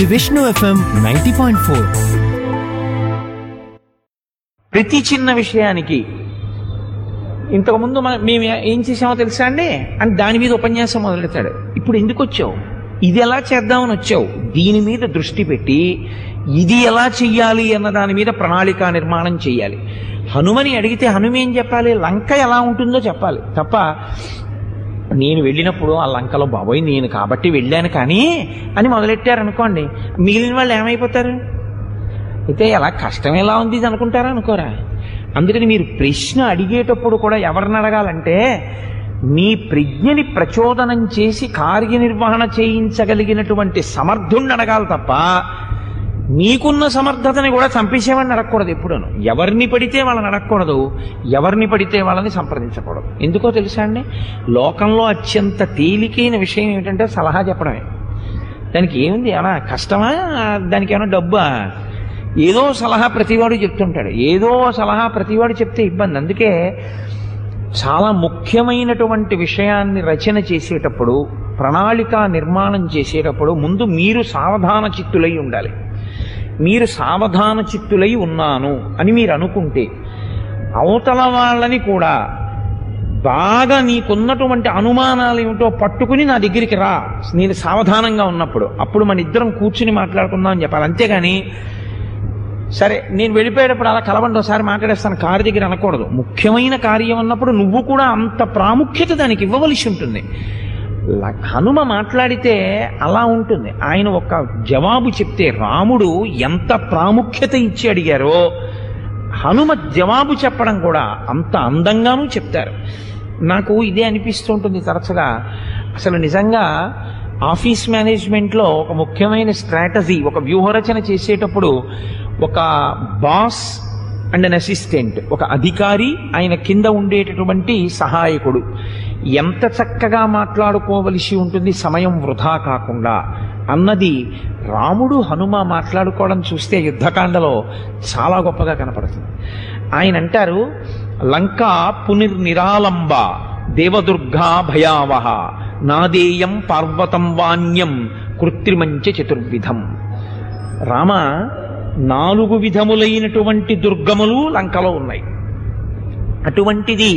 Vishnu FM ninety point four ప్రతి చిన్న విషయానికి ఇంతకుముందు మనం మేము ఏం చేసామో తెలుసా అండి అని దాని మీద ఉపన్యాసం మొదలెడతాడు ఇప్పుడు ఎందుకు వచ్చావు ఇది ఎలా చేద్దామని వచ్చావు దీని మీద దృష్టి పెట్టి ఇది ఎలా చెయ్యాలి అన్న దాని మీద ప్రణాళిక నిర్మాణం చేయాలి హనుమని అడిగితే హనుమ ఏం చెప్పాలి లంక ఎలా ఉంటుందో చెప్పాలి తప్ప నేను వెళ్ళినప్పుడు ఆ లంకలో బాబోయ్ నేను కాబట్టి వెళ్ళాను కానీ అని మొదలెట్టారనుకోండి మిగిలిన వాళ్ళు ఏమైపోతారు అయితే ఎలా కష్టం ఎలా ఉంది ఇది అనుకుంటారా అనుకోరా అందుకని మీరు ప్రశ్న అడిగేటప్పుడు కూడా ఎవరిని అడగాలంటే మీ ప్రజ్ఞని ప్రచోదనం చేసి కార్యనిర్వహణ చేయించగలిగినటువంటి సమర్థుణ్ణి అడగాలి తప్ప మీకున్న సమర్థతని కూడా చంపేసేవాడిని అడగకూడదు ఎప్పుడూను ఎవరిని పడితే వాళ్ళని అడగకూడదు ఎవరిని పడితే వాళ్ళని సంప్రదించకూడదు ఎందుకో తెలుసా అండి లోకంలో అత్యంత తేలికైన విషయం ఏమిటంటే సలహా చెప్పడమే దానికి ఏముంది ఏమైనా కష్టమా దానికి ఏమైనా డబ్బా ఏదో సలహా ప్రతివాడు చెప్తుంటాడు ఏదో సలహా ప్రతివాడు చెప్తే ఇబ్బంది అందుకే చాలా ముఖ్యమైనటువంటి విషయాన్ని రచన చేసేటప్పుడు ప్రణాళిక నిర్మాణం చేసేటప్పుడు ముందు మీరు సావధాన చిత్తులై ఉండాలి మీరు సావధాన చిత్తులై ఉన్నాను అని మీరు అనుకుంటే అవతల వాళ్ళని కూడా బాగా నీకున్నటువంటి అనుమానాలు ఏమిటో పట్టుకుని నా దగ్గరికి రా నేను సావధానంగా ఉన్నప్పుడు అప్పుడు మన ఇద్దరం కూర్చుని మాట్లాడుకుందాం అని చెప్పాలి అంతేగాని సరే నేను వెళ్ళిపోయేటప్పుడు అలా కలవండి ఒకసారి మాట్లాడేస్తాను కారు దగ్గర అనకూడదు ముఖ్యమైన కార్యం అన్నప్పుడు నువ్వు కూడా అంత ప్రాముఖ్యత దానికి ఇవ్వవలసి ఉంటుంది ల- హనుమ మాట్లాడితే అలా ఉంటుంది ఆయన ఒక జవాబు చెప్తే రాముడు ఎంత ప్రాముఖ్యత ఇచ్చి అడిగారో హనుమ జవాబు చెప్పడం కూడా అంత అందంగానూ చెప్తారు నాకు ఇదే అనిపిస్తుంటుంది తరచుగా అసలు నిజంగా ఆఫీస్ మేనేజ్మెంట్లో ఒక ముఖ్యమైన స్ట్రాటజీ ఒక వ్యూహరచన చేసేటప్పుడు ఒక బాస్ అండ్ అన్ అసిస్టెంట్ ఒక అధికారి ఆయన కింద ఉండేటటువంటి సహాయకుడు ఎంత చక్కగా మాట్లాడుకోవలసి ఉంటుంది సమయం వృధా కాకుండా అన్నది రాముడు హనుమ మాట్లాడుకోవడం చూస్తే యుద్ధకాండలో చాలా గొప్పగా కనపడుతుంది ఆయన అంటారు లంక పునిర్నిరాలంబ దేవదుర్గా భయావహ నాదేయం పార్వతం వాణ్యం కృత్రిమంచ చతుర్విధం రామ నాలుగు విధములైనటువంటి దుర్గములు లంకలో ఉన్నాయి అటువంటిది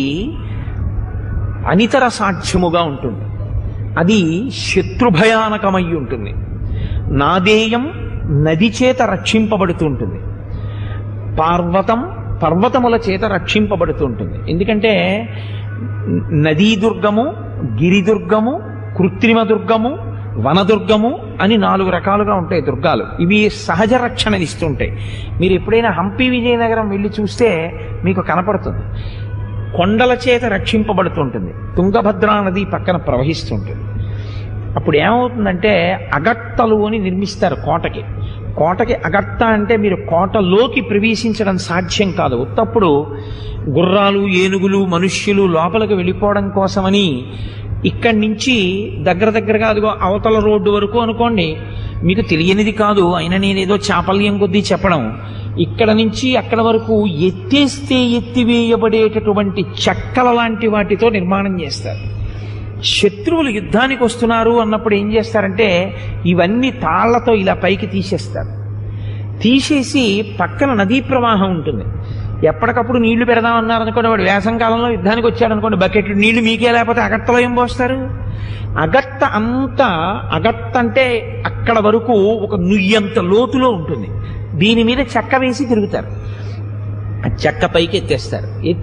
అనితర సాధ్యముగా ఉంటుంది అది శత్రుభయానకమై ఉంటుంది నాదేయం నది చేత రక్షింపబడుతూ ఉంటుంది పార్వతం పర్వతముల చేత రక్షింపబడుతూ ఉంటుంది ఎందుకంటే నదీ దుర్గము గిరిదుర్గము కృత్రిమ దుర్గము వనదుర్గము అని నాలుగు రకాలుగా ఉంటాయి దుర్గాలు ఇవి సహజ రక్షణ ఇస్తుంటాయి మీరు ఎప్పుడైనా హంపి విజయనగరం వెళ్ళి చూస్తే మీకు కనపడుతుంది కొండల చేత రక్షింపబడుతుంటుంది తుంగభద్రా నది పక్కన ప్రవహిస్తుంటుంది అప్పుడు ఏమవుతుందంటే అగట్టలు అని నిర్మిస్తారు కోటకి కోటకి అగట్ట అంటే మీరు కోటలోకి ప్రవేశించడం సాధ్యం కాదు ఉత్తప్పుడు గుర్రాలు ఏనుగులు మనుష్యులు లోపలికి వెళ్ళిపోవడం కోసమని ఇక్కడి నుంచి దగ్గర దగ్గరగా అదిగో అవతల రోడ్డు వరకు అనుకోండి మీకు తెలియనిది కాదు అయినా నేనేదో చాపల్యం కొద్దీ చెప్పడం ఇక్కడ నుంచి అక్కడ వరకు ఎత్తేస్తే ఎత్తివేయబడేటటువంటి చెక్కల లాంటి వాటితో నిర్మాణం చేస్తారు శత్రువులు యుద్ధానికి వస్తున్నారు అన్నప్పుడు ఏం చేస్తారంటే ఇవన్నీ తాళ్లతో ఇలా పైకి తీసేస్తారు తీసేసి పక్కన నదీ ప్రవాహం ఉంటుంది ఎప్పటికప్పుడు నీళ్లు పెడదామన్నారు అనుకోండి వాడు వేసం కాలంలో యుద్ధానికి వచ్చాడు అనుకోండి బకెట్ నీళ్లు మీకే లేకపోతే అగట్టలో ఏం పోస్తారు అగట్ట అంతా అగట్ట అంటే అక్కడ వరకు ఒక నుయ్యంత లోతులో ఉంటుంది దీని మీద చెక్క వేసి తిరుగుతారు ఆ చెక్క పైకి ఎత్తేస్తారు